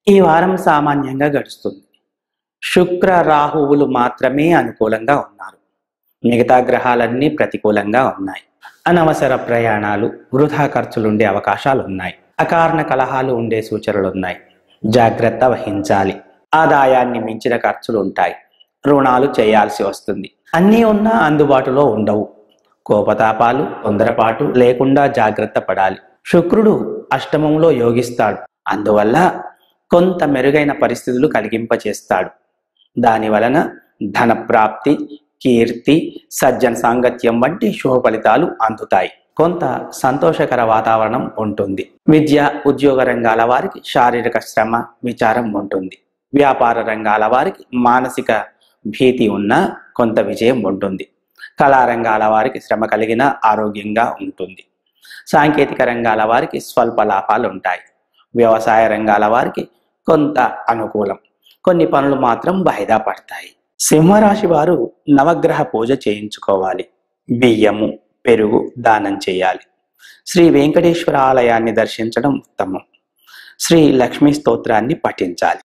ఈ వారం సామాన్యంగా గడుస్తుంది శుక్ర రాహువులు మాత్రమే అనుకూలంగా ఉన్నారు మిగతా గ్రహాలన్నీ ప్రతికూలంగా ఉన్నాయి అనవసర ప్రయాణాలు వృధా ఖర్చులుండే అవకాశాలు ఉన్నాయి అకారణ కలహాలు ఉండే సూచనలు ఉన్నాయి జాగ్రత్త వహించాలి ఆదాయాన్ని మించిన ఖర్చులు ఉంటాయి రుణాలు చేయాల్సి వస్తుంది అన్నీ ఉన్నా అందుబాటులో ఉండవు కోపతాపాలు తొందరపాటు లేకుండా జాగ్రత్త పడాలి శుక్రుడు అష్టమంలో యోగిస్తాడు అందువల్ల కొంత మెరుగైన పరిస్థితులు కలిగింపచేస్తాడు దాని వలన ధన ప్రాప్తి కీర్తి సజ్జన సాంగత్యం వంటి శుభ ఫలితాలు అందుతాయి కొంత సంతోషకర వాతావరణం ఉంటుంది విద్య ఉద్యోగ రంగాల వారికి శారీరక శ్రమ విచారం ఉంటుంది వ్యాపార రంగాల వారికి మానసిక భీతి ఉన్న కొంత విజయం ఉంటుంది కళారంగాల వారికి శ్రమ కలిగిన ఆరోగ్యంగా ఉంటుంది సాంకేతిక రంగాల వారికి స్వల్ప లాభాలు ఉంటాయి వ్యవసాయ రంగాల వారికి కొంత అనుకూలం కొన్ని పనులు మాత్రం వాయిదా పడతాయి సింహరాశి వారు నవగ్రహ పూజ చేయించుకోవాలి బియ్యము పెరుగు దానం చేయాలి శ్రీ వెంకటేశ్వర ఆలయాన్ని దర్శించడం ఉత్తమం శ్రీ లక్ష్మీ స్తోత్రాన్ని పఠించాలి